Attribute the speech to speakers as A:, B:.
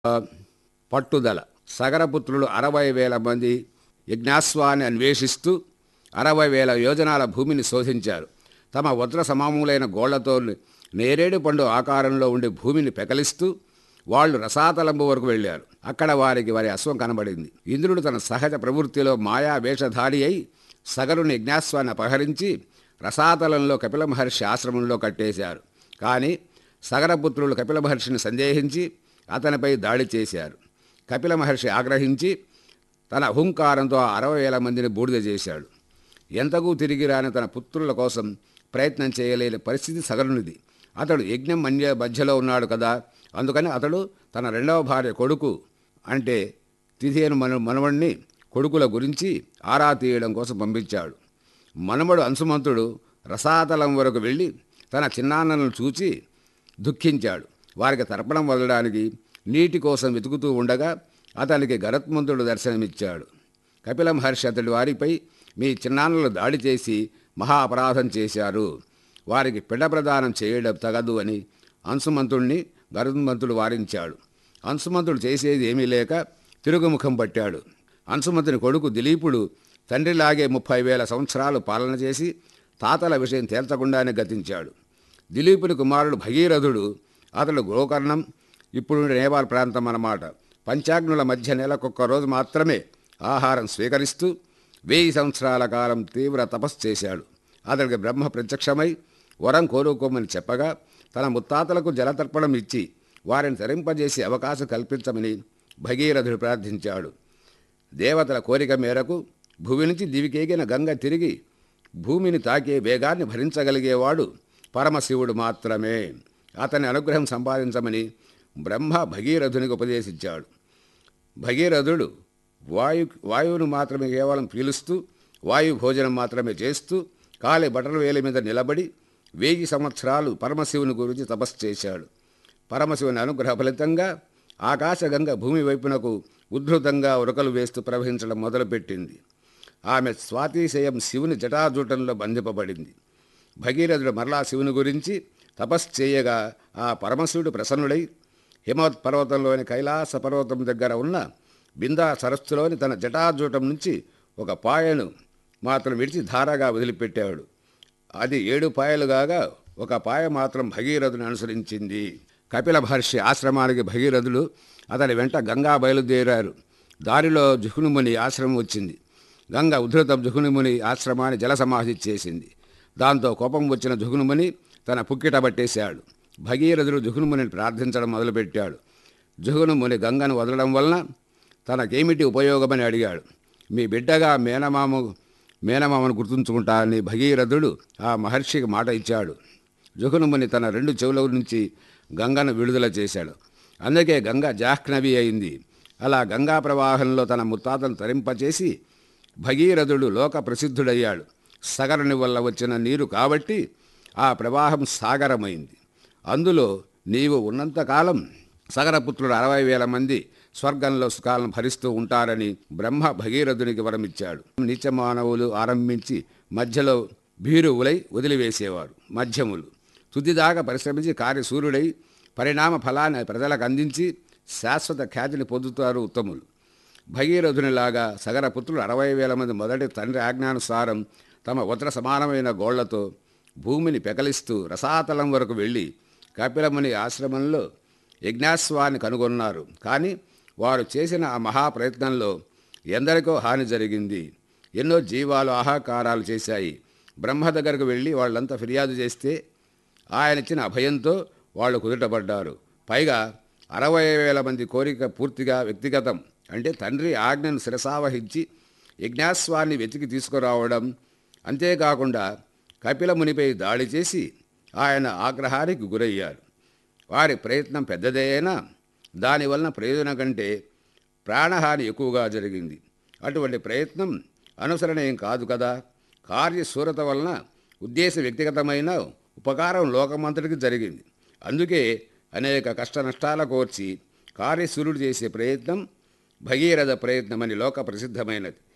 A: పట్టుదల సగరపుత్రులు అరవై వేల మంది యజ్ఞాస్వాన్ని అన్వేషిస్తూ అరవై వేల యోజనాల భూమిని శోధించారు తమ వజ్ర సమాములైన గోళ్లతో నేరేడు పండు ఆకారంలో ఉండే భూమిని పెకలిస్తూ వాళ్ళు రసాతలంబు వరకు వెళ్ళారు అక్కడ వారికి వారి అశ్వం కనబడింది ఇంద్రుడు తన సహజ ప్రవృత్తిలో మాయా వేషధారి అయి సగరుని యజ్ఞాస్వాన్ని అపహరించి రసాతలంలో కపిల మహర్షి ఆశ్రమంలో కట్టేశారు కానీ సగరపుత్రులు కపిల మహర్షిని సందేహించి అతనిపై దాడి చేశారు కపిల మహర్షి ఆగ్రహించి తన అహంకారంతో ఆ అరవై వేల మందిని బూడిద చేశాడు ఎంతకు తిరిగి రాని తన పుత్రుల కోసం ప్రయత్నం చేయలేని పరిస్థితి సగరునిది అతడు యజ్ఞం మధ్య మధ్యలో ఉన్నాడు కదా అందుకని అతడు తన రెండవ భార్య కొడుకు అంటే తిథియను మన మనవణ్ణి కొడుకుల గురించి ఆరా తీయడం కోసం పంపించాడు మనమడు అంశుమంతుడు రసాతలం వరకు వెళ్ళి తన చిన్నాన్నలను చూచి దుఃఖించాడు వారికి తర్పణం వదలడానికి నీటి కోసం వెతుకుతూ ఉండగా అతనికి గరత్మంతుడు దర్శనమిచ్చాడు కపిల మహర్షి అతడి వారిపై మీ చిన్నాన్నలు దాడి చేసి మహా అపరాధం చేశారు వారికి పిండ ప్రదానం చేయడం తగదు అని అంశుమంతుణ్ణి గరుత్మంతుడు వారించాడు అంశుమంతుడు చేసేది ఏమీ లేక తిరుగుముఖం పట్టాడు అంశుమంతుని కొడుకు దిలీపుడు తండ్రిలాగే ముప్పై వేల సంవత్సరాలు పాలన చేసి తాతల విషయం తేల్చకుండానే గతించాడు దిలీపుని కుమారుడు భగీరథుడు అతడు గోకర్ణం ఇప్పుడు నేపాల్ ప్రాంతం అన్నమాట పంచాగ్నుల మధ్య నెలకొక్క రోజు మాత్రమే ఆహారం స్వీకరిస్తూ వెయ్యి సంవత్సరాల కాలం తీవ్ర తపస్సు చేశాడు అతడికి బ్రహ్మ ప్రత్యక్షమై వరం కోరుకోమని చెప్పగా తన ముత్తాతలకు జలతర్పణం ఇచ్చి వారిని తరింపజేసే అవకాశం కల్పించమని భగీరథుడు ప్రార్థించాడు దేవతల కోరిక మేరకు భూమి నుంచి దివికేగిన గంగ తిరిగి భూమిని తాకే వేగాన్ని భరించగలిగేవాడు పరమశివుడు మాత్రమే అతని అనుగ్రహం సంపాదించమని బ్రహ్మ భగీరథునికి ఉపదేశించాడు భగీరథుడు వాయు వాయువును మాత్రమే కేవలం పీలుస్తూ వాయు భోజనం మాత్రమే చేస్తూ కాలి బట్టల వేలి మీద నిలబడి వెయ్యి సంవత్సరాలు పరమశివుని గురించి తపస్సు చేశాడు పరమశివుని అనుగ్రహ ఫలితంగా ఆకాశగంగ భూమి వైపునకు ఉద్ధృతంగా ఉరకలు వేస్తూ ప్రవహించడం మొదలుపెట్టింది ఆమె స్వాతిశయం శివుని జటాజూటంలో బంధింపబడింది భగీరథుడు మరలా శివుని గురించి తపస్సు చేయగా ఆ పరమశివుడు ప్రసన్నుడై హిమవత్ పర్వతంలోని కైలాస పర్వతం దగ్గర ఉన్న బిందా సరస్సులోని తన జటాజూటం నుంచి ఒక పాయను మాత్రం విడిచి ధారగా వదిలిపెట్టాడు అది ఏడు పాయలు కాగా ఒక పాయ మాత్రం భగీరథుని అనుసరించింది కపిల మహర్షి ఆశ్రమానికి భగీరథుడు అతని వెంట గంగా బయలుదేరారు దారిలో జుహునుముని ఆశ్రమం వచ్చింది గంగ ఉధృతం జుహునుముని ఆశ్రమాన్ని జలసమాధి చేసింది దాంతో కోపం వచ్చిన జుహునుముని తన పుక్కిట పట్టేశాడు భగీరథుడు జుహునుమునిని ప్రార్థించడం మొదలుపెట్టాడు జుహునుముని గంగను వదలడం వలన తనకేమిటి ఉపయోగమని అడిగాడు మీ బిడ్డగా మేనమామ మేనమామను గుర్తుంచుకుంటానని భగీరథుడు ఆ మహర్షికి మాట ఇచ్చాడు జుహునుముని తన రెండు చెవుల నుంచి గంగను విడుదల చేశాడు అందుకే గంగ జాహ్నవి అయింది అలా గంగా ప్రవాహంలో తన ముత్తాతను తరింపచేసి భగీరథుడు లోక ప్రసిద్ధుడయ్యాడు సగరుని వల్ల వచ్చిన నీరు కాబట్టి ఆ ప్రవాహం సాగరమైంది అందులో నీవు ఉన్నంతకాలం సగరపుత్రుడు అరవై వేల మంది స్వర్గంలో సుఖాలను భరిస్తూ ఉంటారని బ్రహ్మ భగీరథునికి వరమిచ్చాడు నీచ మానవులు ఆరంభించి మధ్యలో భీరువులై వదిలివేసేవారు మధ్యములు తుదిదాకా పరిశ్రమించి కార్యసూర్యుడై పరిణామ ఫలాన్ని ప్రజలకు అందించి శాశ్వత ఖ్యాతిని పొందుతారు ఉత్తములు భగీరథునిలాగా సగరపుత్రులు అరవై వేల మంది మొదటి తండ్రి ఆజ్ఞానుసారం తమ వజ్ర సమానమైన గోళ్లతో భూమిని పెకలిస్తూ రసాతలం వరకు వెళ్ళి కపిలముని ఆశ్రమంలో యజ్ఞాస్వాన్ని కనుగొన్నారు కానీ వారు చేసిన ఆ మహాప్రయత్నంలో ఎందరికో హాని జరిగింది ఎన్నో జీవాలు ఆహాకారాలు చేశాయి బ్రహ్మ దగ్గరకు వెళ్ళి వాళ్ళంతా ఫిర్యాదు చేస్తే ఆయన ఇచ్చిన అభయంతో వాళ్ళు కుదుటపడ్డారు పైగా అరవై వేల మంది కోరిక పూర్తిగా వ్యక్తిగతం అంటే తండ్రి ఆజ్ఞను శిరసావహించి యజ్ఞాస్వాన్ని వెతికి తీసుకురావడం అంతేకాకుండా కపిల మునిపై దాడి చేసి ఆయన ఆగ్రహానికి గురయ్యారు వారి ప్రయత్నం పెద్దదే అయినా దానివలన ప్రయోజనం కంటే ప్రాణహాని ఎక్కువగా జరిగింది అటువంటి ప్రయత్నం అనుసరణీయం కాదు కదా కార్యశూరత వలన ఉద్దేశ వ్యక్తిగతమైన ఉపకారం లోకమంతటికి జరిగింది అందుకే అనేక కష్ట నష్టాల కోర్చి కార్యశూరుడు చేసే ప్రయత్నం భగీరథ ప్రయత్నమని లోక ప్రసిద్ధమైనది